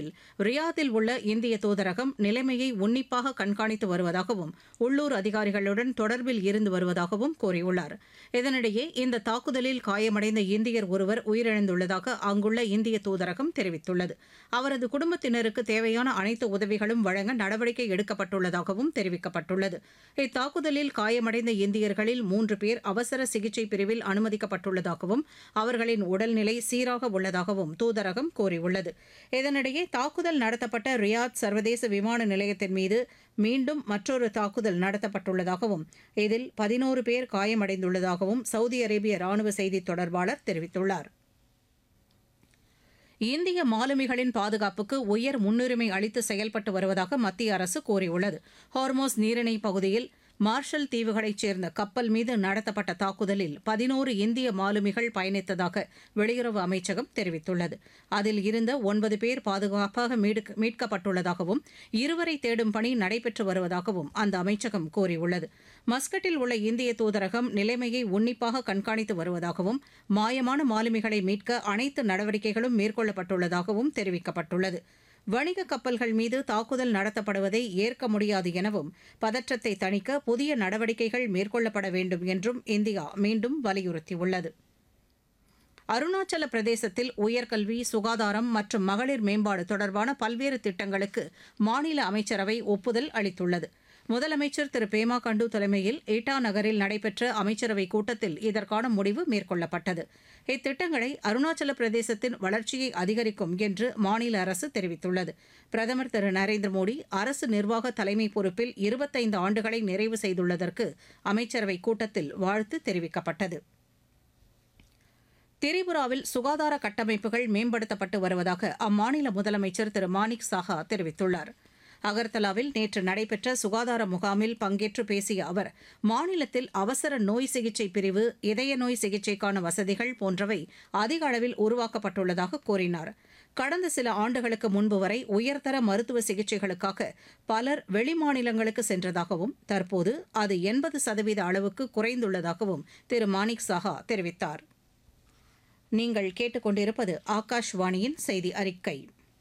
நிலையில் ரியாதில் உள்ள இந்திய தூதரகம் நிலைமையை உன்னிப்பாக கண்காணித்து வருவதாகவும் உள்ளூர் அதிகாரிகளுடன் தொடர்பில் இருந்து வருவதாகவும் கூறியுள்ளார் இதனிடையே இந்த தாக்குதலில் காயமடைந்த இந்தியர் ஒருவர் உயிரிழந்துள்ளதாக அங்குள்ள இந்திய தூதரகம் தெரிவித்துள்ளது அவரது குடும்பத்தினருக்கு தேவையான அனைத்து உதவிகளும் வழங்க நடவடிக்கை எடுக்கப்பட்டுள்ளதாகவும் தெரிவிக்கப்பட்டுள்ளது இத்தாக்குதலில் காயமடைந்த இந்தியர்களில் மூன்று பேர் அவசர சிகிச்சை பிரிவில் அனுமதிக்கப்பட்டுள்ளதாகவும் அவர்களின் உடல்நிலை சீராக உள்ளதாகவும் தூதரகம் கூறியுள்ளது இதனிடையே தாக்குதல் நடத்தப்பட்ட ரியாத் சர்வதேச விமான நிலையத்தின் மீது மீண்டும் மற்றொரு தாக்குதல் நடத்தப்பட்டுள்ளதாகவும் இதில் பதினோரு பேர் காயமடைந்துள்ளதாகவும் சவுதி அரேபிய ராணுவ செய்தித் தொடர்பாளர் தெரிவித்துள்ளார் இந்திய மாலுமிகளின் பாதுகாப்புக்கு உயர் முன்னுரிமை அளித்து செயல்பட்டு வருவதாக மத்திய அரசு கூறியுள்ளது ஹார்மோஸ் நீரிணை பகுதியில் மார்ஷல் தீவுகளைச் சேர்ந்த கப்பல் மீது நடத்தப்பட்ட தாக்குதலில் பதினோரு இந்திய மாலுமிகள் பயணித்ததாக வெளியுறவு அமைச்சகம் தெரிவித்துள்ளது அதில் இருந்த ஒன்பது பேர் பாதுகாப்பாக மீட்க- மீட்கப்பட்டுள்ளதாகவும் இருவரை தேடும் பணி நடைபெற்று வருவதாகவும் அந்த அமைச்சகம் கூறியுள்ளது மஸ்கட்டில் உள்ள இந்திய தூதரகம் நிலைமையை உன்னிப்பாக கண்காணித்து வருவதாகவும் மாயமான மாலுமிகளை மீட்க அனைத்து நடவடிக்கைகளும் மேற்கொள்ளப்பட்டுள்ளதாகவும் தெரிவிக்கப்பட்டுள்ளது வணிக கப்பல்கள் மீது தாக்குதல் நடத்தப்படுவதை ஏற்க முடியாது எனவும் பதற்றத்தை தணிக்க புதிய நடவடிக்கைகள் மேற்கொள்ளப்பட வேண்டும் என்றும் இந்தியா மீண்டும் வலியுறுத்தியுள்ளது அருணாச்சல பிரதேசத்தில் உயர்கல்வி சுகாதாரம் மற்றும் மகளிர் மேம்பாடு தொடர்பான பல்வேறு திட்டங்களுக்கு மாநில அமைச்சரவை ஒப்புதல் அளித்துள்ளது முதலமைச்சர் திரு பேமா கண்டு தலைமையில் ஈட்டா நகரில் நடைபெற்ற அமைச்சரவைக் கூட்டத்தில் இதற்கான முடிவு மேற்கொள்ளப்பட்டது இத்திட்டங்களை அருணாச்சல பிரதேசத்தின் வளர்ச்சியை அதிகரிக்கும் என்று மாநில அரசு தெரிவித்துள்ளது பிரதமர் திரு நரேந்திர மோடி அரசு நிர்வாக தலைமை பொறுப்பில் இருபத்தைந்து ஆண்டுகளை நிறைவு செய்துள்ளதற்கு அமைச்சரவைக் கூட்டத்தில் வாழ்த்து தெரிவிக்கப்பட்டது திரிபுராவில் சுகாதார கட்டமைப்புகள் மேம்படுத்தப்பட்டு வருவதாக அம்மாநில முதலமைச்சர் திரு மாணிக் சாஹா தெரிவித்துள்ளார் அகர்தலாவில் நேற்று நடைபெற்ற சுகாதார முகாமில் பங்கேற்று பேசிய அவர் மாநிலத்தில் அவசர நோய் சிகிச்சை பிரிவு இதய நோய் சிகிச்சைக்கான வசதிகள் போன்றவை அதிக அளவில் உருவாக்கப்பட்டுள்ளதாக கூறினார் கடந்த சில ஆண்டுகளுக்கு முன்பு வரை உயர்தர மருத்துவ சிகிச்சைகளுக்காக பலர் வெளிமாநிலங்களுக்கு சென்றதாகவும் தற்போது அது எண்பது சதவீத அளவுக்கு குறைந்துள்ளதாகவும் திரு மாணிக் சாஹா தெரிவித்தார் நீங்கள் கேட்டுக்கொண்டிருப்பது ஆகாஷ்வாணியின் செய்தி அறிக்கை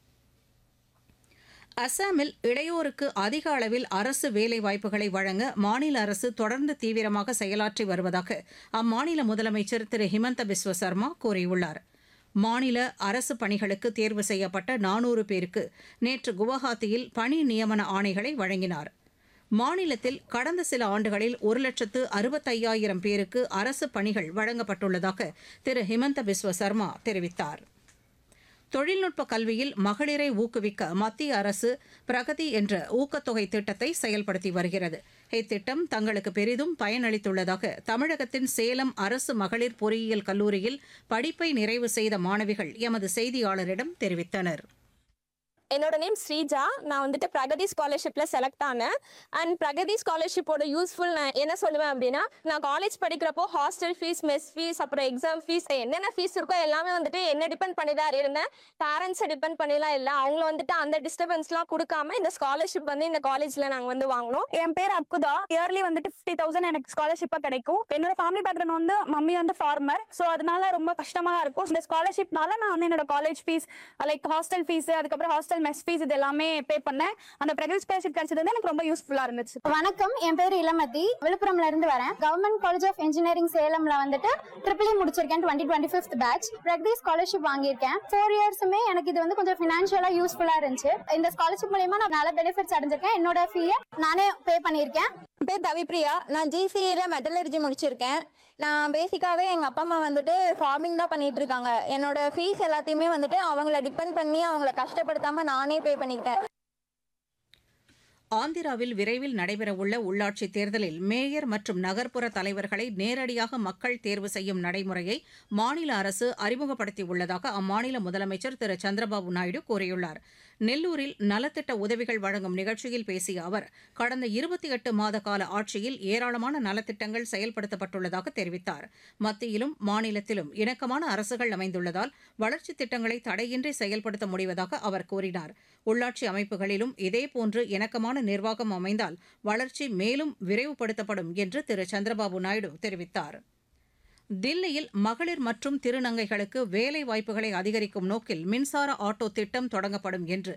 அசாமில் இளையோருக்கு அதிக அளவில் அரசு வேலைவாய்ப்புகளை வழங்க மாநில அரசு தொடர்ந்து தீவிரமாக செயலாற்றி வருவதாக அம்மாநில முதலமைச்சர் திரு ஹிமந்த பிஸ்வ சர்மா கூறியுள்ளார் மாநில அரசு பணிகளுக்கு தேர்வு செய்யப்பட்ட நானூறு பேருக்கு நேற்று குவஹாத்தியில் பணி நியமன ஆணைகளை வழங்கினார் மாநிலத்தில் கடந்த சில ஆண்டுகளில் ஒரு லட்சத்து அறுபத்தையாயிரம் பேருக்கு அரசு பணிகள் வழங்கப்பட்டுள்ளதாக திரு ஹிமந்த பிஸ்வ சர்மா தெரிவித்தார் தொழில்நுட்ப கல்வியில் மகளிரை ஊக்குவிக்க மத்திய அரசு பிரகதி என்ற ஊக்கத்தொகை திட்டத்தை செயல்படுத்தி வருகிறது இத்திட்டம் தங்களுக்கு பெரிதும் பயனளித்துள்ளதாக தமிழகத்தின் சேலம் அரசு மகளிர் பொறியியல் கல்லூரியில் படிப்பை நிறைவு செய்த மாணவிகள் எமது செய்தியாளரிடம் தெரிவித்தனர் என்னோட நேம் ஸ்ரீஜா நான் வந்துட்டு பிரகதி ஸ்காலர்ஷிப்ல செலக்ட் ஆனேன் அண்ட் பிரகதி ஸ்காலர்ஷிப்போட யூஸ்ஃபுல் நான் என்ன சொல்லுவேன் அப்படின்னா நான் காலேஜ் படிக்கிறப்போ ஹாஸ்டல் ஃபீஸ் மெஸ் ஃபீஸ் அப்புறம் எக்ஸாம் ஃபீஸ் என்னென்ன ஃபீஸ் இருக்கோ எல்லாமே வந்துட்டு என்ன டிபெண்ட் பண்ணி தான் இருந்தேன் பேரண்ட்ஸை டிபெண்ட் பண்ணிலாம் இல்லை அவங்கள வந்துட்டு அந்த டிஸ்டர்பன்ஸ்லாம் கொடுக்காம இந்த ஸ்காலர்ஷிப் வந்து இந்த காலேஜ்ல நாங்கள் வந்து வாங்கினோம் என் பேர் அக்குதா இயர்லி வந்துட்டு ஃபிஃப்டி தௌசண்ட் எனக்கு ஸ்காலர்ஷிப்பா கிடைக்கும் என்னோட ஃபேமிலி பேக்ரவுண்ட் வந்து மம்மி வந்து ஃபார்மர் ஸோ அதனால ரொம்ப கஷ்டமா தான் இருக்கும் இந்த ஸ்காலர்ஷிப்னால நான் வந்து என்னோட college fees like hostel fees அதுக்கப்புறம் ஹாஸ்டல் மெஸ் ஃபீஸ் இது எல்லாமே பே பண்ணேன் அந்த பிரெகல் ஸ்காலர்ஷிப் கிடைச்சது வந்து எனக்கு ரொம்ப யூஸ்ஃபுல்லா இருந்துச்சு வணக்கம் என் பேர் இளமதி விழுப்புரம்ல இருந்து வரேன் கவர்மெண்ட் காலேஜ் ஆஃப் இன்ஜினியரிங் சேலம்ல வந்துட்டு ட்ரிபிள் முடிச்சிருக்கேன் twenty twenty fifth batch Pragati scholarship வாங்கியிருக்கேன் ஃபோர் இயர்ஸுமே எனக்கு இது வந்து கொஞ்சம் ஃபினான்ஷியலா யூஸ்ஃபுல்லா இருந்துச்சு இந்த ஸ்காலர்ஷிப் மூலியமா நான் நல்ல பெனிஃபிட்ஸ் அடைஞ்சிருக்கேன் என்னோட ஃபீயை நானே பே பண்ணியிருக்கேன் என் பேர் தவிப்ரியா நான் ஜிசிஏல மெட்டலர்ஜி முடிச்சிருக்கேன் நான் பேசிக்காவே எங்க அப்பா அம்மா வந்துட்டு ஃபார்மிங் தான் பண்ணிட்டு இருக்காங்க என்னோட ஃபீஸ் எல்லாத்தையுமே வந்துட்டு அவங்கள டிபெண்ட் பண்ணி அவங்கள கஷ்டப்படுத்தாம நானே பே பண்ணிக்கிட்டேன் ஆந்திராவில் விரைவில் நடைபெறவுள்ள உள்ளாட்சித் தேர்தலில் மேயர் மற்றும் நகர்ப்புற தலைவர்களை நேரடியாக மக்கள் தேர்வு செய்யும் நடைமுறையை மாநில அரசு அறிமுகப்படுத்தியுள்ளதாக அம்மாநில முதலமைச்சர் திரு சந்திரபாபு நாயுடு கூறியுள்ளார் நெல்லூரில் நலத்திட்ட உதவிகள் வழங்கும் நிகழ்ச்சியில் பேசிய அவர் கடந்த இருபத்தி எட்டு மாத கால ஆட்சியில் ஏராளமான நலத்திட்டங்கள் செயல்படுத்தப்பட்டுள்ளதாக தெரிவித்தார் மத்தியிலும் மாநிலத்திலும் இணக்கமான அரசுகள் அமைந்துள்ளதால் வளர்ச்சித் திட்டங்களை தடையின்றி செயல்படுத்த முடிவதாக அவர் கூறினார் உள்ளாட்சி அமைப்புகளிலும் இதேபோன்று இணக்கமான நிர்வாகம் அமைந்தால் வளர்ச்சி மேலும் விரைவுபடுத்தப்படும் என்று திரு சந்திரபாபு நாயுடு தெரிவித்தார் தில்லியில் மகளிர் மற்றும் திருநங்கைகளுக்கு வேலை வாய்ப்புகளை அதிகரிக்கும் நோக்கில் மின்சார ஆட்டோ திட்டம் தொடங்கப்படும் என்று